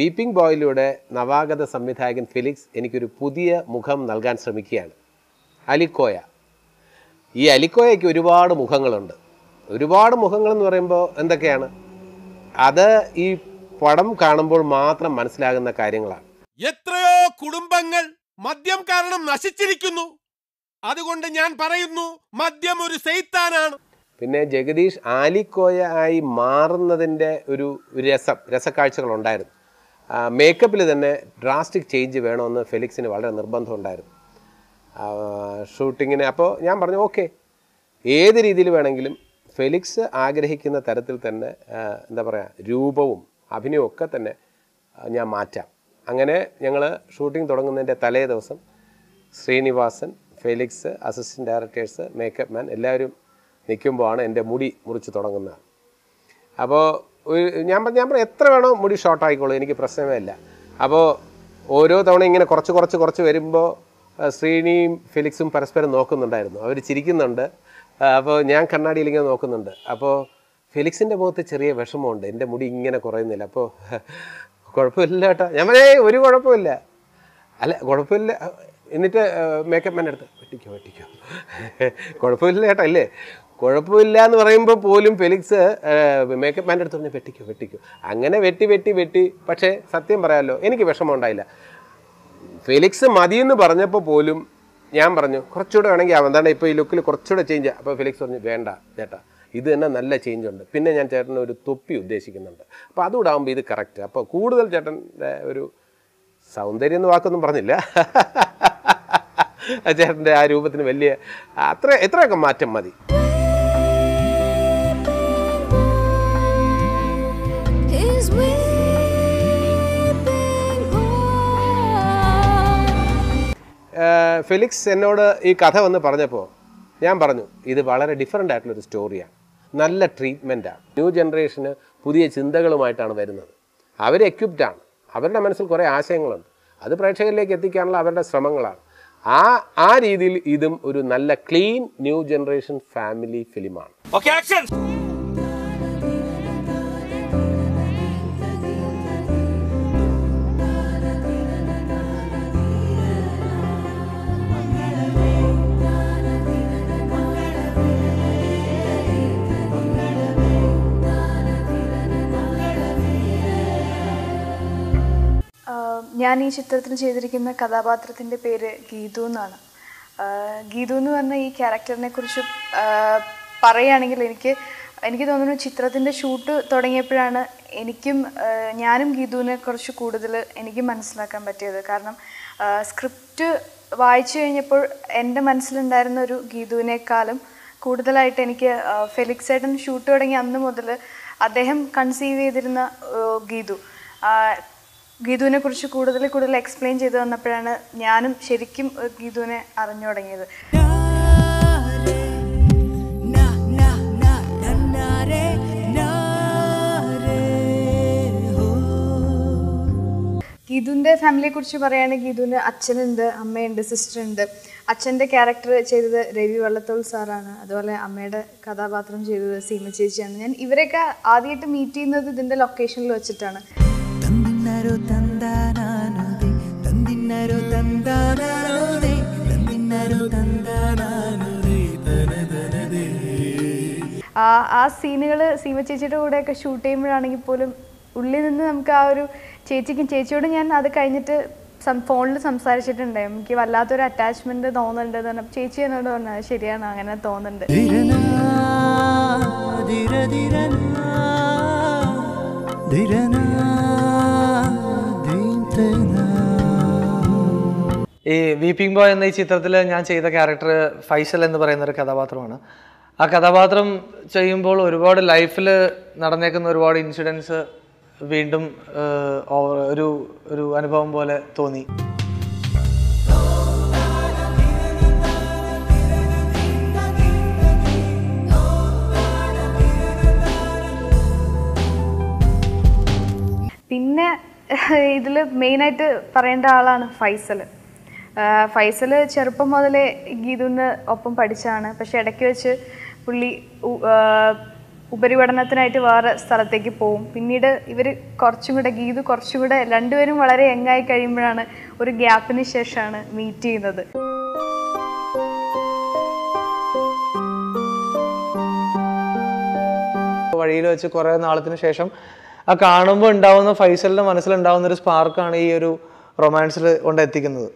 Weeping ബോയിലൂടെ നവാഗത സംവിധായകൻ Felix എനിക്കൊരു പുതിയ മുഖം നൽകാൻ ശ്രമിക്കുകയാണ് അലിക്കോയ ഈ അലിക്കോയയ്ക്ക് ഒരുപാട് മുഖങ്ങളുണ്ട് ഒരുപാട് മുഖങ്ങൾ എന്ന് പറയുമ്പോൾ എന്തൊക്കെയാണ് അത് ഈ പടം കാണുമ്പോൾ മാത്രം മനസ്സിലാകുന്ന കാര്യങ്ങളാണ് എത്രയോ കുടുംബങ്ങൾ മദ്യം കാരണം നശിച്ചിരിക്കുന്നു അതുകൊണ്ട് ഞാൻ പറയുന്നു മദ്യം ഒരു സെയ്ത്താനാണ് പിന്നെ ജഗദീഷ് ആലിക്കോയ ആയി മാറുന്നതിൻ്റെ ഒരു രസം രസക്കാഴ്ചകളുണ്ടായിരുന്നു മേക്കപ്പിൽ തന്നെ ഡ്രാസ്റ്റിക് ചേഞ്ച് വേണമെന്ന് ഫെലിക്സിന് വളരെ നിർബന്ധമുണ്ടായിരുന്നു ആ, ഷൂട്ടിങ്ങിന് അപ്പോൾ ഞാൻ പറഞ്ഞു ഓക്കെ ഏത് രീതിയിൽ വേണമെങ്കിലും ഫെലിക്സ് ആഗ്രഹിക്കുന്ന തരത്തിൽ തന്നെ ആ, എന്താ പറയുക രൂപവും അഭിനയവും ഒക്കെ തന്നെ ആ, ഞാൻ മാറ്റാം അങ്ങനെ ഞങ്ങൾ ഷൂട്ടിംഗ് തുടങ്ങുന്നതിൻ്റെ തലേ ദിവസം Sreenivasan Felix assistant directors makeup man എല്ലാവരും നിൽക്കുമ്പോഴാണ് എൻ്റെ മുടി മുറിച്ച് തുടങ്ങുന്നത് അപ്പോൾ ഒരു ഞാൻ പറ- ഞാൻ പറയാം എത്ര വേണോ മുടി ഷോർട്ട് ആയിക്കോളൂ എനിക്ക് പ്രശ്നമേ ഇല്ല അപ്പോൾ ഓരോ തവണ ഇങ്ങനെ കുറച്ച് കുറച്ച് കുറച്ച് വരുമ്പോൾ ആ, ശ്രീനിയും ഫെലിക്സും പരസ്പരം നോക്കുന്നുണ്ടായിരുന്നു അവർ ചിരിക്കുന്നുണ്ട് ആ, അപ്പോൾ ഞാൻ കണ്ണാടിയിൽ ഇങ്ങനെ നോക്കുന്നുണ്ട് അപ്പോൾ ഫെലിക്സിൻ്റെ മുഖത്ത് ചെറിയ വിഷമമുണ്ട് എൻ്റെ മുടി ഇങ്ങനെ കുറയുന്നില്ല അപ്പോൾ കുഴപ്പമില്ല കേട്ടോ ഞാൻ പറഞ്ഞേ ഒരു കുഴപ്പമില്ല അല്ല കുഴപ്പമില്ല എന്നിട്ട് മേക്കപ്പ് മാൻ എടുത്ത് വെട്ടിക്കോ വെട്ടിക്കോ കുഴപ്പമില്ല ചേട്ടാ അല്ലേ കുഴപ്പമില്ല എന്ന് പറയുമ്പോൾ പോലും ഫെലിക്സ് മേക്കപ്പ് മാൻ്റെ അടുത്ത് പറഞ്ഞ് വെട്ടിക്കോ വെട്ടിക്കോ അങ്ങനെ വെട്ടി വെട്ടി വെട്ടി പക്ഷേ സത്യം പറയാമല്ലോ എനിക്ക് വിഷമം ഉണ്ടായില്ല ഫെലിക്സ് മതിയെന്ന് പറഞ്ഞപ്പോൾ പോലും ഞാൻ പറഞ്ഞു കുറച്ചുകൂടെ വേണമെങ്കിൽ ആവാം എന്താണ് ഇപ്പോൾ ഈ ലുക്കിൽ കുറച്ചുകൂടെ ചേഞ്ച് അപ്പോൾ ഫെലിക്സ് പറഞ്ഞു വേണ്ട ചേട്ടാ ഇത് തന്നെ നല്ല ചേഞ്ച് ഉണ്ട് പിന്നെ ഞാൻ ചേട്ടന് ഒരു തൊപ്പി ഉദ്ദേശിക്കുന്നുണ്ട് അപ്പോൾ അതുകൂടെ ആകുമ്പോൾ ഇത് കറക്റ്റ് അപ്പോൾ കൂടുതൽ ചേട്ടൻ്റെ ഒരു സൗന്ദര്യം എന്ന് വാക്കൊന്നും പറഞ്ഞില്ല ആ ചേട്ടൻ്റെ ആ രൂപത്തിന് വലിയ അത്ര എത്രയൊക്കെ മാറ്റം മതി is weeping o'er. Uh Felix എന്നോട് ഈ കഥ വന്ന് പറഞ്ഞപ്പോൾ ഞാൻ പറഞ്ഞു ഇത് വളരെ ഡിഫറെൻ്റ് ആയിട്ടുള്ളൊരു സ്റ്റോറിയാണ് നല്ല ട്രീറ്റ്മെൻറ്റാണ് ന്യൂ ജനറേഷന് പുതിയ ചിന്തകളുമായിട്ടാണ് വരുന്നത് അവർ എക്വിപ്ഡാണ് അവരുടെ മനസ്സിൽ കുറേ ആശയങ്ങളുണ്ട് അത് പ്രേക്ഷകരിലേക്ക് എത്തിക്കാനുള്ള അവരുടെ ശ്രമങ്ങളാണ് ആ ആ രീതിയിൽ ഇതും ഒരു നല്ല ക്ലീൻ ന്യൂ ജനറേഷൻ ഫാമിലി ഫിലിമാണ് ഓക്കെ ആക്ഷൻ ആഹ് ഞാൻ ഈ ചിത്രത്തിൽ ചെയ്തിരിക്കുന്ന കഥാപാത്രത്തിൻ്റെ പേര് ഗീതു എന്നാണ് ആഹ് ഗീതു എന്ന് പറഞ്ഞ ഈ ക്യാരക്ടറിനെ കുറിച്ച് ആഹ് പറയുകയാണെങ്കിൽ എനിക്ക് എനിക്ക് തോന്നുന്നു ചിത്രത്തിൻ്റെ ഷൂട്ട് തുടങ്ങിയപ്പോഴാണ് എനിക്കും ആഹ് ഞാനും ഗീതുവിനെ കുറിച്ച് കൂടുതൽ എനിക്ക് മനസ്സിലാക്കാൻ പറ്റിയത് കാരണം സ്ക്രിപ്റ്റ് വായിച്ചു കഴിഞ്ഞപ്പോൾ എൻ്റെ മനസ്സിലുണ്ടായിരുന്ന ഒരു ഗീതുവിനേക്കാളും കൂടുതലായിട്ട് എനിക്ക് ആഹ് ഫെലിക്സ് ഏട്ടൻ ഷൂട്ട് തുടങ്ങിയ അന്ന് മുതൽ അദ്ദേഹം കൺസീവ് ചെയ്തിരുന്ന ആഹ് ഗീതു ആഹ് ഗീതുവിനെ കുറിച്ച് കൂടുതൽ കൂടുതൽ എക്സ്പ്ലെയിൻ ചെയ്തു തന്നപ്പോഴാണ് ഞാനും ശരിക്കും ഏഹ് ഗീതുവിനെ അറിഞ്ഞു തുടങ്ങിയത് ഗീതുവിൻ്റെ ഫാമിലിയെ കുറിച്ച് പറയുകയാണെങ്കിൽ ഗീതുവിന് അച്ഛനുണ്ട് അമ്മയുണ്ട് സിസ്റ്റർ ഉണ്ട് അച്ഛൻ്റെ ക്യാരക്ടർ ചെയ്തത് രവി വള്ളത്തോൾ സാറാണ് അതുപോലെ അമ്മയുടെ കഥാപാത്രം ചെയ്തത് സീമ ചേച്ചിയാണ് ഞാൻ ഇവരെയൊക്കെ ആദ്യമായിട്ട് മീറ്റ് ചെയ്യുന്നത് ഇതിൻ്റെ ലൊക്കേഷനിൽ വെച്ചിട്ടാണ് ತಂದಿನ್ನರು ತಂದಾನಾನುದೆ ತಂದಿನ್ನರು ತಂದಾನಾನುದೆ ತಂದಿನ್ನರು ತಂದಾನಾನುದೆ ತನದನದೇ ആ ആ സീനുകൾ സീമ ചേച്ചിയുടെ കൂടെയൊക്കെ ഷൂട്ട് ചെയ്യുമ്പോഴാണെങ്കിൽ പോലും ഉള്ളിൽ നിന്ന് നമുക്ക് ആ ഒരു ചേച്ചിക്കും ചേച്ചിയോട് ഞാൻ അത് കഴിഞ്ഞിട്ട് ഫോണിൽ സംസാരിച്ചിട്ടുണ്ട് എനിക്ക് വല്ലാത്തൊരു അറ്റാച്ച്മെന്റ് തോന്നുന്നുണ്ട് എന്ന് പറഞ്ഞപ്പോൾ ചേച്ചി എന്നോട് പറഞ്ഞു "അത് ശരിയാണ് അങ്ങനെ തോന്നുന്നുണ്ട് ಧಿರನಾ ಧಿರ ಧಿರನಾ ಧಿರನಾ ಧೀಂತನಾ ഈ വീപ്പിംഗ് ബോയ് എന്ന ഈ ചിത്രത്തിൽ ഞാൻ ചെയ്ത ക്യാരക്ടർ ഫൈസൽ എന്ന് പറയുന്ന ഒരു കഥാപാത്രമാണ് ആ കഥാപാത്രം ചെയ്യുമ്പോൾ ഒരുപാട് ലൈഫിൽ നടന്നേക്കുന്ന ഒരുപാട് ഇൻസിഡൻസ് വീണ്ടും ഏഹ്, ഓ- ഒരു ഒരു അനുഭവം പോലെ തോന്നി പിന്നെ ഇതിൽ മെയിനായിട്ട് പറയേണ്ട ആളാണ് ഫൈസൽ ഫൈസൽ ചെറുപ്പം മുതലേ ഗീതുവിന് ഒപ്പം പഠിച്ചാണ് പക്ഷെ ഇടയ്ക്ക് വെച്ച് പുള്ളി ഉ- ആ, ഉപരിപഠനത്തിനായിട്ട് വേറെ സ്ഥലത്തേക്ക് പോവും പിന്നീട് ഇവർ കുറച്ചും കൂടെ ഗീതു കുറച്ചും കൂടെ രണ്ടുപേരും വളരെ യങ്ങായി കഴിയുമ്പോഴാണ് ഒരു ഗ്യാപ്പിന് ശേഷമാണ് മീറ്റ് ചെയ്യുന്നത് വഴിയിൽ വെച്ച് കുറേ നാളത്തിന് ശേഷം ആ കാണുമ്പോൾ ഉണ്ടാവുന്ന ഫൈസലിന്റെ മനസ്സിലുണ്ടാവുന്ന ഒരു സ്പാർക്കാണ് ഈ ഒരു റൊമാൻസിൽ കൊണ്ടെത്തിക്കുന്നത്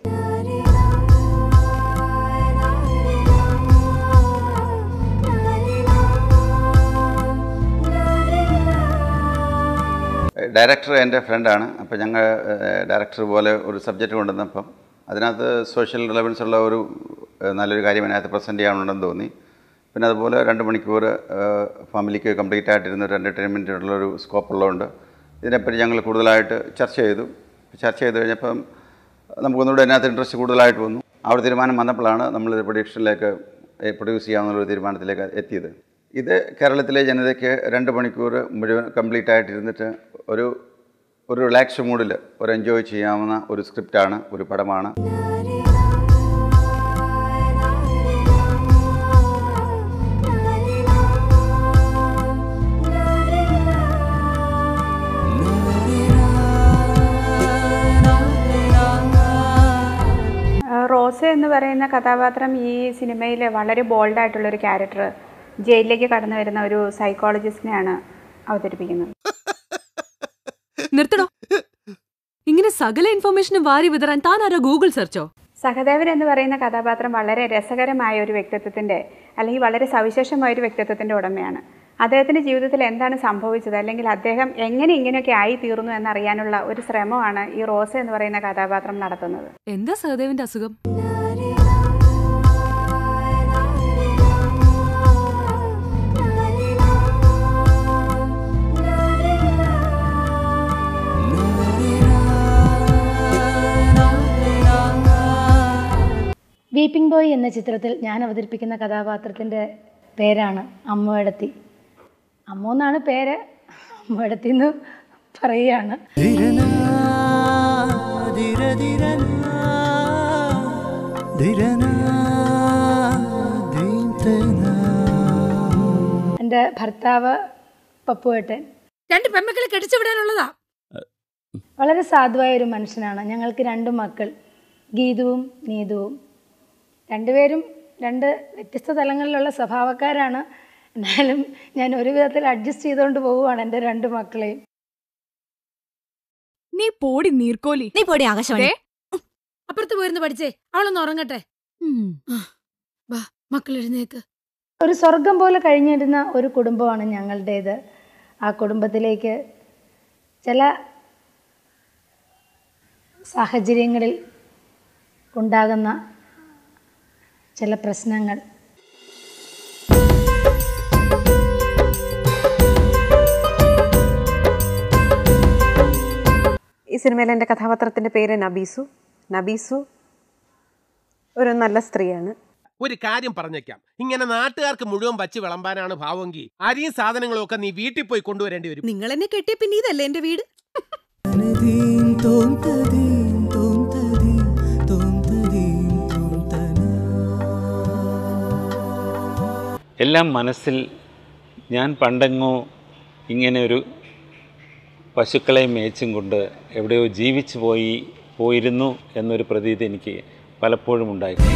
ഡയറക്ടർ എൻ്റെ ഫ്രണ്ടാണ് അപ്പോൾ ഞങ്ങൾ ഡയറക്ടർ പോലെ ഒരു സബ്ജക്റ്റ് കൊണ്ടുവന്നപ്പം അതിനകത്ത് സോഷ്യൽ റിലവൻസ് ഉള്ള ഒരു ഏഹ്, നല്ലൊരു കാര്യം അതിനകത്ത് പ്രസൻറ്റ് ചെയ്യാനുണ്ടെന്ന് തോന്നി പിന്നെ അതുപോലെ രണ്ട് മണിക്കൂർ ഏഹ്, ഫാമിലിക്ക് കംപ്ലീറ്റ് ആയിട്ടിരുന്ന ഒരു എൻ്റർടൈൻമെൻറ്റ് ഉള്ളൊരു സ്കോപ്പ് ഉള്ളതുകൊണ്ട് ഇതിനെപ്പറ്റി ഞങ്ങൾ കൂടുതലായിട്ട് ചർച്ച ചെയ്തു ചർച്ച ചെയ്ത് കഴിഞ്ഞപ്പം നമുക്കൊന്നുകൂടെ അതിനകത്ത് ഇൻട്രസ്റ്റ് കൂടുതലായിട്ട് വന്നു ആ ഒരു തീരുമാനം വന്നപ്പോഴാണ് നമ്മൾ പ്രൊഡക്ഷനിലേക്ക് പ്രൊഡ്യൂസ് ചെയ്യാമെന്നുള്ള ഒരു തീരുമാനത്തിലേക്ക് എത്തിയത് ഇത് കേരളത്തിലെ ജനതയ്ക്ക് രണ്ട് മണിക്കൂർ മുഴുവൻ കംപ്ലീറ്റ് ആയിട്ടിരുന്നിട്ട് ഒരു ഒരു റിലാക്സ് മൂഡിൽ ഒരു എൻജോയ് ചെയ്യാവുന്ന ഒരു സ്ക്രിപ്റ്റാണ് ഒരു പടമാണ് റോസ് എന്ന് പറയുന്ന കഥാപാത്രം ഈ സിനിമയിൽ വളരെ ബോൾഡായിട്ടുള്ള ഒരു ക്യാരക്ടർ ജയിലിലേക്ക് കടന്നു വരുന്ന ഒരു സൈക്കോളജിസ്റ്റിനെയാണ് അവതരിപ്പിക്കുന്നത് നിർത്തടോ ഇങ്ങനെ സകല ഇൻഫർമേഷനും വാരി വിതറാൻ താൻ ആരോ ഗൂഗിൾ സെർച്ചോ സഹദേവൻ എന്ന് പറയുന്ന കഥാപാത്രം വളരെ രസകരമായ ഒരു വ്യക്തിത്വത്തിൻ്റെ അല്ലെങ്കിൽ വളരെ സവിശേഷമായ ഒരു വ്യക്തിത്വത്തിൻ്റെ ഉടമയാണ് അദ്ദേഹത്തിൻ്റെ ജീവിതത്തിൽ എന്താണ് സംഭവിച്ചത് അല്ലെങ്കിൽ അദ്ദേഹം എങ്ങനെ ഇങ്ങനെയൊക്കെ ആയി തീർന്നു എന്നറിയാനുള്ള ഒരു ശ്രമമാണ് ഈ റോസ് എന്ന് പറയുന്ന കഥാപാത്രം നടത്തുന്നത് എന്താ സഹദേവന്റെ അസുഖം വീപ്പിംഗ് ബോയ് എന്ന ചിത്രത്തിൽ ഞാൻ അവതരിപ്പിക്കുന്ന കഥാപാത്രത്തിൻ്റെ പേരാണ് അമ്മയുടെ അമ്മ എന്നാണ് പേര് അമ്മയുടെ എന്ന് പറയുകയാണ് ധിരനാ, ധിര ധിരനാ, ധിരനാ, ധീംതനാ. എൻ്റെ ഭർത്താവ് പപ്പുവേട്ടൻ രണ്ട് പെമ്മക്കളെ കെട്ടിച്ചു വിടാനുള്ളതാ വളരെ സാധുവായ ഒരു മനുഷ്യനാണ് ഞങ്ങൾക്ക് രണ്ട് മക്കൾ ഗീതുവും നീതുവും രണ്ടുപേരും രണ്ട് വ്യത്യസ്ത തലങ്ങളിലുള്ള സ്വഭാവക്കാരാണ് എന്നാലും ഞാൻ ഒരു വിധത്തിൽ അഡ്ജസ്റ്റ് ചെയ്തുകൊണ്ട് പോവുകയാണ് എൻ്റെ രണ്ട് മക്കളെയും നീ പോടി നീർക്കോലി നീ പോടി ആകാശവാണി ദേ, അപ്പുറത്ത് പോയിരുന്ന് പഠിച്ചേ അവളൊന്ന് ഉറങ്ങട്ടെ വാ മക്കൾ എഴുന്നേക്ക് ഒരു സ്വർഗം പോലെ കഴിഞ്ഞിരുന്ന ഒരു കുടുംബമാണ് ഞങ്ങളുടേത് ആ കുടുംബത്തിലേക്ക് ചില സാഹചര്യങ്ങളിൽ ഉണ്ടാകുന്ന ചില പ്രശ്നങ്ങൾ ഈ സിനിമയിൽ എൻ്റെ കഥാപാത്രത്തിൻ്റെ പേര് നബീസു നബീസു ഒരു നല്ല സ്ത്രീയാണ് ഒരു കാര്യം പറഞ്ഞേക്കാം ഇങ്ങനെ നാട്ടുകാർക്ക് മുഴുവൻ വച്ച് വിളമ്പാനാണ് ഭാവമെങ്കിൽ അരിയും സാധനങ്ങളും ഒക്കെ നീ വീട്ടിൽ പോയി കൊണ്ടുവരേണ്ടി വരും നിങ്ങൾ എന്നെ കെട്ടിയ പിന്നെ ഇതല്ലേ എന്റെ വീട് തനതീം തോം തദീം തോം തദീം തോം തദീം തോം തനാ. എല്ലാം മനസ്സിൽ ഞാൻ പണ്ടെങ്ങോ ഇങ്ങനെ ഒരു പശുക്കളെ മേച്ചും കൊണ്ട് എവിടെയോ ജീവിച്ചു പോയി പോയിരുന്നു എന്നൊരു പ്രതീതി എനിക്ക് പലപ്പോഴും ഉണ്ടായിരുന്നു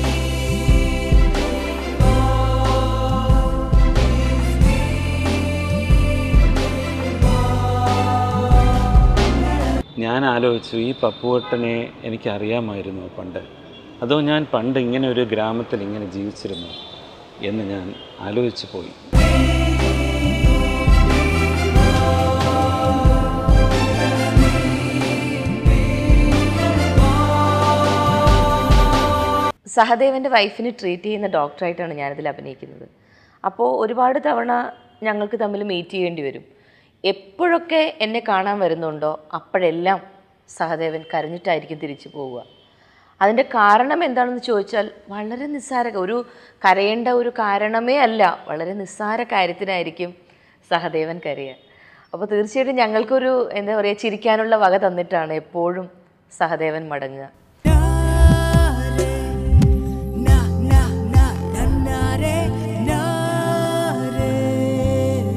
ഞാൻ ആലോചിച്ചു ഈ പപ്പുവട്ടനെ എനിക്കറിയാമായിരുന്നു പണ്ട് അതോ ഞാൻ പണ്ട് ഇങ്ങനെ ഒരു ഗ്രാമത്തിൽ ഇങ്ങനെ ജീവിച്ചിരുന്നു എന്ന് ഞാൻ ആലോചിച്ചു പോയി സഹദേവൻ്റെ വൈഫിന് ട്രീറ്റ് ചെയ്യുന്ന ഡോക്ടറായിട്ടാണ് ഞാനിതിൽ അഭിനയിക്കുന്നത് അപ്പോൾ ഒരുപാട് തവണ ഞങ്ങൾക്ക് തമ്മിൽ മീറ്റ് ചെയ്യേണ്ടി വരും എപ്പോഴൊക്കെ എന്നെ കാണാൻ വരുന്നുണ്ടോ അപ്പോഴെല്ലാം സഹദേവൻ കരഞ്ഞിട്ടായിരിക്കും തിരിച്ചു പോവുക അതിൻ്റെ കാരണം എന്താണെന്ന് ചോദിച്ചാൽ വളരെ നിസ്സാര ഒരു കരയേണ്ട ഒരു കാരണമേ അല്ല വളരെ നിസ്സാര കാര്യത്തിനായിരിക്കും സഹദേവൻ കരയുക അപ്പോൾ തീർച്ചയായിട്ടും ഞങ്ങൾക്കൊരു എന്താ പറയുക ചിരിക്കാനുള്ള വക തന്നിട്ടാണ് എപ്പോഴും സഹദേവൻ മടങ്ങുക Na, na, na, na, na, re, na, re,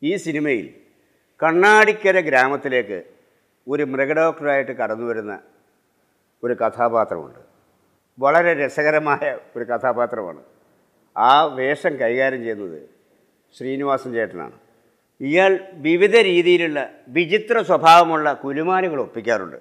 ഈ സിനിമയിൽ കണ്ണാടിക്കര ഗ്രാമത്തിലേക്ക് ഒരു മൃഗഡോക്ടറായിട്ട് കടന്നു വരുന്ന ഒരു കഥാപാത്രമുണ്ട് വളരെ രസകരമായ ഒരു കഥാപാത്രമാണ് ആ വേഷം കൈകാര്യം ചെയ്യുന്നത് ശ്രീനിവാസൻ ചേട്ടനാണ് ഇയാൾ വിവിധ രീതിയിലുള്ള വിചിത്ര സ്വഭാവമുള്ള കുലുമാലുകൾ ഒപ്പിക്കാറുണ്ട്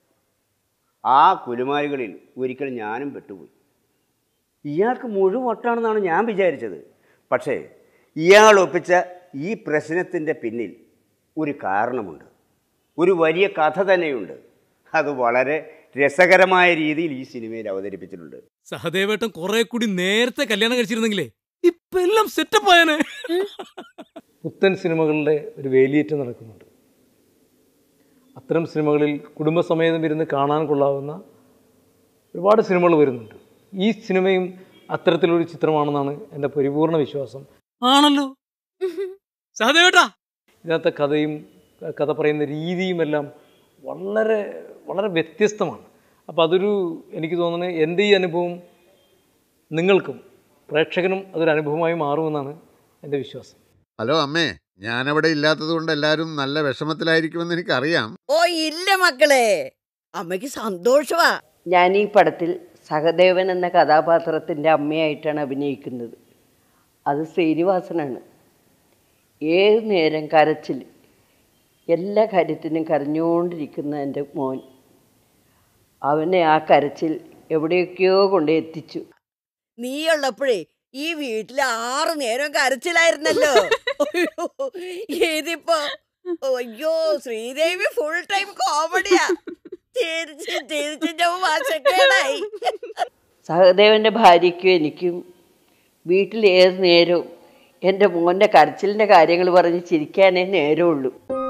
ആ കുലുമാലുകളിൽ ഒരിക്കൽ ഞാനും പെട്ടുപോയി ഇയാൾക്ക് മുഴുവൻ ഒട്ടാണെന്നാണ് ഞാൻ വിചാരിച്ചത് പക്ഷേ ഇയാൾ ഒപ്പിച്ച ഈ പ്രശ്നത്തിൻ്റെ പിന്നിൽ ഒരു കാരണമുണ്ട് ഒരു വലിയ കഥ തന്നെയുണ്ട് അത് വളരെ രസകരമായ രീതിയിൽ ഈ സിനിമയിൽ അവതരിപ്പിച്ചിട്ടുണ്ട് സഹദേവേട്ടൻ കുറെ കൂടി നേരത്തെ കല്യാണം കഴിച്ചിരുന്നെങ്കിലേ ഇപ്പൊ എല്ലാം സെറ്റപ്പ് ആയനെ പുത്തൻ സിനിമകളുടെ ഒരു വേലിയേറ്റം നടക്കുന്നുണ്ട് അത്തരം സിനിമകളിൽ കുടുംബസമേതം ഇരുന്ന് കാണാൻ കൊള്ളാവുന്ന ഒരുപാട് സിനിമകൾ വരുന്നുണ്ട് ഈ സിനിമയും അത്തരത്തിലൊരു ചിത്രമാണെന്നാണ് എൻ്റെ പരിപൂർണ വിശ്വാസം ആണല്ലോ സഹദേവേട്ടാ ഇതിനകത്തെ കഥയും കഥ പറയുന്ന രീതിയും എല്ലാം വളരെ വളരെ വ്യത്യസ്തമാണ് അപ്പോൾ അതൊരു എനിക്ക് തോന്നുന്നത് എൻ്റെ ഈ അനുഭവം നിങ്ങൾക്കും പ്രേക്ഷകനും അതൊരു അനുഭവമായി മാറുമെന്നാണ് എൻ്റെ വിശ്വാസം ഹലോ അമ്മേ ഞാനവിടെ ഇല്ലാത്തത് കൊണ്ട് എല്ലാവരും നല്ല വിഷമത്തിലായിരിക്കുമെന്ന് എനിക്കറിയാം ഓ ഇല്ല മക്കളെ അമ്മയ്ക്ക് സന്തോഷമാ ഞാൻ ഈ പടത്തിൽ സഹദേവൻ എന്ന കഥാപാത്രത്തിൻ്റെ അമ്മയായിട്ടാണ് അഭിനയിക്കുന്നത് അത് ശ്രീനിവാസനാണ് ഏത് നേരം കരച്ചിൽ എല്ലാ കാര്യത്തിനും കരഞ്ഞുകൊണ്ടിരിക്കുന്ന എൻ്റെ മോൻ അവനെ ആ കരച്ചിൽ എവിടെയൊക്കെയോ കൊണ്ട് എത്തിച്ചു നീയുള്ളപ്പോഴേ ഈ വീട്ടിൽ ആറു നേരം കരച്ചിലായിരുന്നല്ലോ അയ്യോ, ഇതിപ്പോ അയ്യോ ശ്രീദേവി ഫുൾ ടൈം കോമഡിയാ ചിരിച്ച് ചിരിച്ചിട്ട് വാശക്കേടായി സഹദേവൻ്റെ ഭാര്യയ്ക്കും എനിക്കും വീട്ടിൽ ഏത് നേരവും എൻ്റെ മോൻ്റെ കരച്ചിലിൻ്റെ കാര്യങ്ങൾ പറഞ്ഞ് ചിരിക്കാനേ നേരമുള്ളൂ